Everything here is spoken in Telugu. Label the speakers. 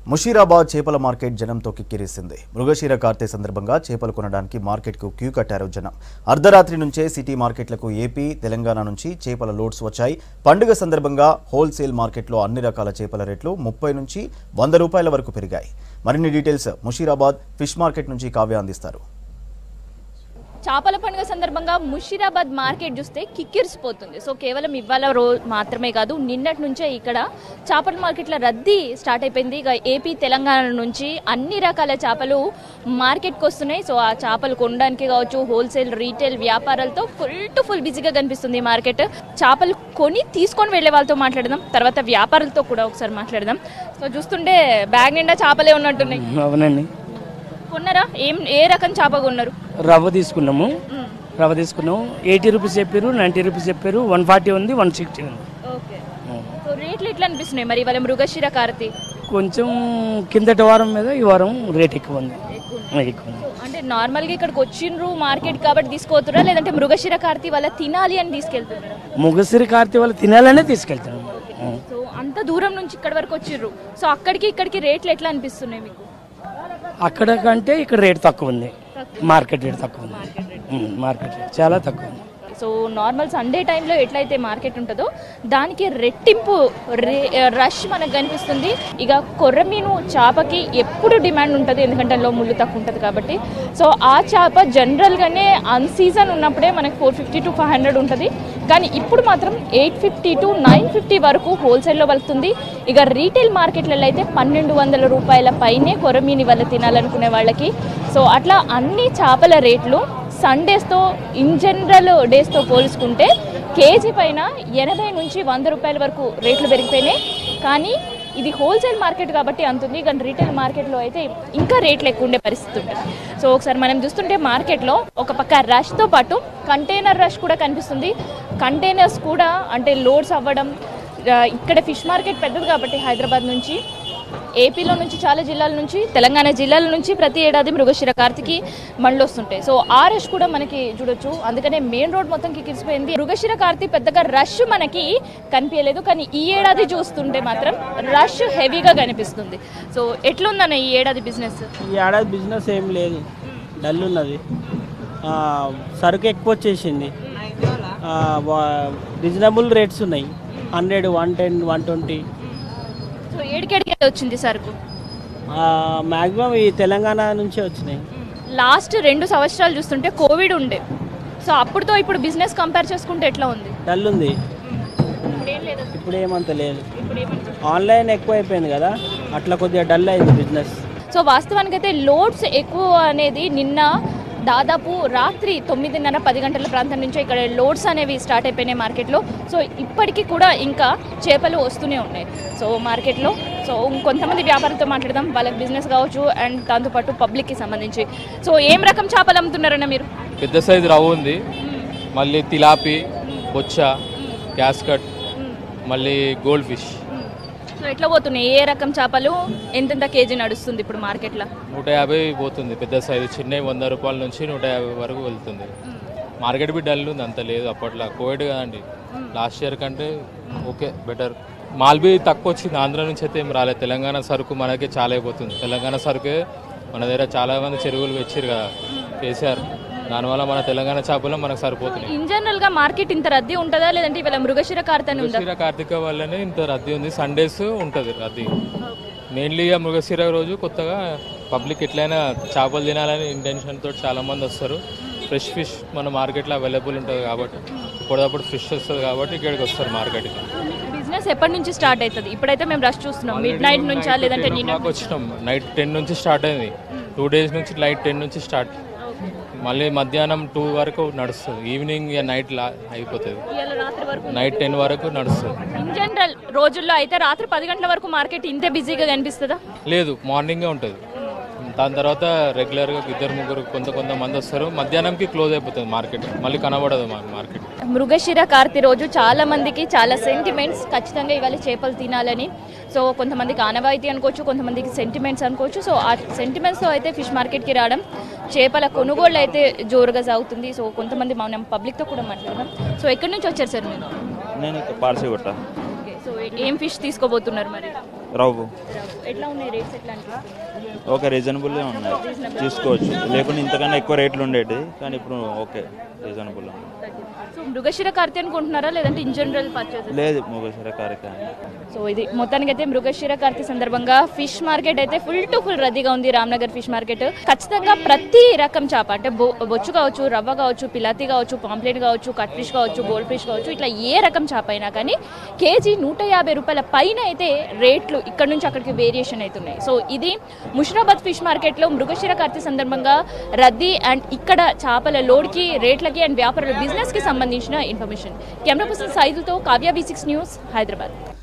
Speaker 1: ముషీరాబాద్ చేపల మార్కెట్ జనంతో కిక్కిరిసింది మృగశీర కార్తె సందర్భంగా చేపలు కొనడానికి మార్కెట్కు క్యూ కట్టారు జనం అర్ధరాత్రి నుంచే సిటీ మార్కెట్లకు ఏపీ తెలంగాణ నుంచి చేపల లోడ్స్ వచ్చాయి పండుగ సందర్భంగా హోల్సేల్ మార్కెట్లో అన్ని రకాల చేపల రేట్లు ముప్పై నుంచి వంద రూపాయల వరకు పెరిగాయి మరిన్ని డీటెయిల్స్ ముషీరాబాద్ ఫిష్ మార్కెట్ నుంచి కావ్య అందిస్తారు
Speaker 2: చేపల పండుగ సందర్భంగా ముషీరాబాద్ మార్కెట్ చూస్తే కిక్కిరిసిపోతుంది సో కేవలం ఇవాళ రో మాత్రమే కాదు నిన్నటి నుంచే ఇక్కడ చేపల మార్కెట్ల రద్దీ స్టార్ట్ అయిపోయింది ఇక ఏపీ తెలంగాణ నుంచి అన్ని రకాల చేపలు మార్కెట్కి వస్తున్నాయి సో ఆ చేపలు కొనడానికి కావచ్చు హోల్సేల్ రీటైల్ వ్యాపారాలతో ఫుల్ టు ఫుల్ బిజీగా కనిపిస్తుంది ఈ మార్కెట్ చేపలు కొని తీసుకొని వెళ్ళే వాళ్ళతో మాట్లాడదాం తర్వాత వ్యాపారులతో కూడా ఒకసారి మాట్లాడదాం సో చూస్తుంటే బ్యాగ్ నిండా చేపలే ఉన్నట్టున్నాయి
Speaker 3: అవునండి
Speaker 2: కొన్నారా ఏం ఏ రకం చేప కొన్నారు
Speaker 3: రవ్వ తీసుకున్నాము రవ్వ తీసుకున్నాము ఎయిటీ రూపీస్ చెప్పారు నైంటీ రూపీస్ చెప్పారు వన్ ఫార్టీ ఉంది వన్ సిక్స్టీ ఉంది
Speaker 2: ఓకే సో రేట్లు ఎట్లా అనిపిస్తున్నాయి మరి ఇవాళ మృగశిర కార్తి
Speaker 3: కొంచెం కిందటి వారం మీద ఈ వారం రేట్ ఎక్కువ ఉంది ఎక్కువ ఉంది
Speaker 2: అంటే నార్మల్గా ఇక్కడికి వచ్చిండ్రు మార్కెట్ కాబట్టి తీసుకోతురా లేదంటే మృగశిర కార్తి వల్ల తినాలి అని తీసుకెళ్తున్నారా
Speaker 3: ముగసిరి కార్తీ వాళ్ళు తినాలనే తీసుకెళ్తాను
Speaker 2: సో అంత దూరం నుంచి ఇక్కడ వరకు వచ్చిర్రు సో అక్కడికి ఇక్కడికి రేట్లు ఎట్లా అనిపిస్తున్నాయి మీకు
Speaker 3: అక్కడ కంటే ఇక్కడ రేట్ తక్కువ ఉంది మార్కెట్ రేట్ తక్కువ ఉంది ఉమ్, మార్కెట్ రేట్ చాలా తక్కువ ఉంది
Speaker 2: సో నార్మల్ సండే టైంలో ఎట్లయితే మార్కెట్ ఉంటుందో దానికి రెట్టింపు రే రష్ మనకు కనిపిస్తుంది ఇక కొర్రమీను చేపకి ఎప్పుడు డిమాండ్ ఉంటుంది ఎందుకంటే అందులో ముళ్ళు తక్కువ ఉంటుంది కాబట్టి సో ఆ చేప జనరల్గానే అన్ సీజన్ ఉన్నప్పుడే మనకి four fifty to five hundred ఉంటుంది కానీ ఇప్పుడు మాత్రం eight fifty to nine fifty వరకు హోల్సేల్లో వెళ్తుంది ఇక రీటైల్ మార్కెట్లలో అయితే పన్నెండు వందల రూపాయల పైనే కొరమీని వల్ల తినాలనుకునే వాళ్ళకి సో అట్లా అన్ని చేపల రేట్లు సండేస్తో ఇన్ జనరల్ డేస్తో పోల్చుకుంటే కేజీ పైన ఎనభై నుంచి వంద రూపాయల వరకు రేట్లు పెరిగిపోయినాయి కానీ ఇది హోల్సేల్ మార్కెట్ కాబట్టి అంతుంది కానీ రీటైల్ మార్కెట్లో అయితే ఇంకా రేట్లు ఎక్కువ ఉండే పరిస్థితి ఉంటుంది సో ఒకసారి మనం చూస్తుంటే మార్కెట్లో ఒక పక్క రష్తో పాటు కంటైనర్ రష్ కూడా కనిపిస్తుంది కంటైనర్స్ కూడా అంటే లోడ్స్ అవ్వడం ఆ, ఇక్కడ ఫిష్ మార్కెట్ పెద్దది కాబట్టి హైదరాబాద్ నుంచి ఏపీలో నుంచి చాలా జిల్లాల నుంచి తెలంగాణ జిల్లాల నుంచి ప్రతి ఏడాది మృగశిర కార్తికి మండ్లు వస్తుంటాయి సో ఆ రష్ కూడా మనకి చూడొచ్చు అందుకనే మెయిన్ రోడ్ మొత్తం కిక్కిరిసిపోయింది మృగశిర కార్తీ పెద్దగా రష్ మనకి కనిపించలేదు కానీ ఈ ఏడాది చూస్తుంటే మాత్రం రష్ హెవీగా కనిపిస్తుంది సో ఎట్లుందన్న ఈ ఏడాది బిజినెస్
Speaker 4: ఈ ఏడాది బిజినెస్ ఏం లేదు డల్ ఉన్నది ఆ, సరుకు ఎక్కువ వచ్చేసింది రీజనబుల్ రేట్స్ ఉన్నాయి hundred one ten one twenty
Speaker 2: so ఏడికేడికి వచ్చింది సరుకు
Speaker 4: మ్యాక్సిమం ఈ తెలంగాణ నుంచే వచ్చినాయి
Speaker 2: లాస్ట్ రెండు సంవత్సరాలు చూస్తుంటే కోవిడ్ ఉండే సో అప్పుడుతో ఇప్పుడు బిజినెస్ కంపేర్ చేసుకుంటే ఎట్లా ఉంది
Speaker 4: డల్ ఉంది
Speaker 2: ఇప్పుడేం లేదు
Speaker 4: ఇప్పుడు ఏమంత లేదు
Speaker 2: ఇప్పుడు ఏమంటే
Speaker 4: ఆన్లైన్ ఎక్కువ అయిపోయింది కదా అట్లా కొద్దిగా డల్ అయింది బిజినెస్
Speaker 2: సో వాస్తవానికి అయితే లోడ్స్ ఎక్కువ అనేది నిన్న దాదాపు రాత్రి తొమ్మిదిన్నర పది గంటల ప్రాంతం నుంచి ఇక్కడ లోడ్స్ అనేవి స్టార్ట్ అయిపోయినాయి మార్కెట్లో సో ఇప్పటికీ కూడా ఇంకా చేపలు వస్తూనే ఉన్నాయి సో మార్కెట్లో సో కొంతమంది వ్యాపారంతో మాట్లాడదాం వాళ్ళకి బిజినెస్ కావచ్చు అండ్ దాంతోపాటు పబ్లిక్కి సంబంధించి సో ఏం రకం చేపలు అమ్ముతున్నారన్న మీరు
Speaker 5: పెద్ద సైజు రవ్వ ఉంది మళ్ళీ తిలాపి బొచ్చ క్యాస్కట్ మళ్ళీ గోల్డ్ ఫిష్
Speaker 2: సో ఎట్లా పోతున్నాయి ఏ రకం చేపలు ఎంతెంత కేజీ నడుస్తుంది ఇప్పుడు మార్కెట్లో
Speaker 5: నూట యాభై పోతుంది పెద్ద సైజు చిన్నవి వంద రూపాయల నుంచి నూట యాభై వరకు వెళ్తుంది మార్కెట్ బి డల్ ఉంది అంత లేదు అప్పట్లో కోవిడ్ కదండి లాస్ట్ ఇయర్ కంటే ఓకే బెటర్ మాల్బీ తక్కువ వచ్చింది ఆంధ్ర నుంచి అయితే ఏం రాలేదు తెలంగాణ సరుకు మనకే చాలా అయిపోతుంది తెలంగాణ సరుకే మన దగ్గర చాలా మంది చెరువులు తెచ్చారు కదా కేసీఆర్ దానివల్ల మన తెలంగాణ చేపలు మనకు సరిపోతున్నాయి
Speaker 2: ఇన్ జనరల్ గా మార్కెట్ ఇంత రద్దీ ఉంటుందా లేదంటే ఇవాళ మృగశిర కార్తని ఉందా
Speaker 5: మృగశిర కార్తీక వల్లనే ఇంత రద్దీ ఉంది సండేస్ ఉంటుంది రద్దీ మెయిన్లీ ఆ మృగశిర రోజు కొత్తగా పబ్లిక్ ఎట్లయినా చేపలు తినాలని ఇంటెన్షన్ తోటి చాలా మంది వస్తారు ఫ్రెష్ ఫిష్ మన మార్కెట్లో అవైలబుల్ ఉంటుంది కాబట్టి ఇప్పటికప్పుడు ఫ్రెష్ వస్తుంది కాబట్టి ఇక్కడికి వస్తారు మార్కెట్కి
Speaker 2: బిజినెస్ ఎప్పటి నుంచి స్టార్ట్ అవుతుంది ఇప్పుడైతే మేము రష్ చూస్తున్నాం మిడ్ నైట్ నుంచా లేదంటే నిన్న
Speaker 5: మాకు వచ్చినాం నైట్ టెన్ నుంచి స్టార్ట్ అయింది టూ డేస్ నుంచి నైట్ టెన్ నుంచి స్టార్ట్ మళ్ళీ మధ్యాహ్నం టూ వరకు నడుస్తుంది ఈవినింగ్ నైట్ లా అయిపోతుంది
Speaker 2: ఇవాళ రాత్రి వరకు
Speaker 5: నైట్ టెన్ వరకు నడుస్తుంది
Speaker 2: ఇన్ జనరల్ రోజుల్లో అయితే రాత్రి పది గంటల వరకు మార్కెట్ ఇంతే బిజీగా కనిపిస్తుందా
Speaker 5: లేదు మార్నింగే ఉంటుంది దాని తర్వాత రెగ్యులర్గా ఇద్దరు ముగ్గురు కొంత కొంతమంది వస్తారు మధ్యాహ్నంకి క్లోజ్ అయిపోతుంది మార్కెట్ మళ్ళీ కనబడదు మా మార్కెట్
Speaker 2: మృగశిర కార్తి రోజు చాలా మందికి చాలా సెంటిమెంట్స్ ఖచ్చితంగా ఇవాళ చేపలు తినాలని సో కొంతమందికి ఆనవాయితీ అనుకోవచ్చు కొంతమందికి సెంటిమెంట్స్ అనుకోవచ్చు సో ఆ సెంటిమెంట్స్తో అయితే ఫిష్ మార్కెట్కి రావడం చేపల కొనుగోళ్ళు అయితే జోరుగా సాగుతుంది సో కొంతమంది మనం పబ్లిక్తో కూడా మాట్లాడదాం సో ఎక్కడి నుంచి వచ్చారు సార్ మీరు
Speaker 6: నేను పార్సీ కొట్ట
Speaker 2: ఓకే సో ఏం ఫిష్ తీసుకోబోతున్నారు మరి
Speaker 6: రవ్వు
Speaker 2: ఎట్లా ఉన్నాయి రేట్స్ ఎట్లా అనిపిస్తుంది
Speaker 6: ఓకే రీజనబుల్గా ఉన్నాయి తీసుకోవచ్చు లేకుంటే ఇంతకన్నా ఎక్కువ రేట్లు ఉండేవి కానీ ఇప్పుడు ఓకే రీజనబుల్ ఉంది
Speaker 2: సో మృగశిర కార్తె అనుకుంటున్నారా లేదంటే ఇన్ జనరల్ పర్చేస్
Speaker 6: లేదు మొగసర కార్యక్రమం
Speaker 2: సో ఇది మొత్తానికి అయితే మృగశిర కార్తె సందర్భంగా ఫిష్ మార్కెట్ అయితే ఫుల్ టు ఫుల్ రద్దీగా ఉంది రామ్నగర్ ఫిష్ మార్కెట్ ఖచ్చితంగా ప్రతి రకం చేప అంటే బొ- బొచ్చు కావచ్చు రవ్వ కావచ్చు పిలాతి కావచ్చు పాంప్లెట్ కావచ్చు కట్ ఫిష్ కావచ్చు గోల్డ్ ఫిష్ కావచ్చు ఇట్లా ఏ రకం చేప అయినా కానీ కేజీ నూట యాభై రూపాయల పైన అయితే రేట్లు ఇక్కడ నుంచి అక్కడికి వేరియేషన్ అవుతున్నాయి సో ఇది ముషిరాబాద్ ఫిష్ మార్కెట్లో మృగశిర కార్తె సందర్భంగా రద్దీ అండ్ ఇక్కడ చేపల లోడ్కి రేట్లకి అండ్ వ్యాపారుల బిజినెస్కి సంబంధించిన ఇన్ఫర్మేషన్ కెమెరా పర్సన్ సైదుతో Kavya B six news Hyderabad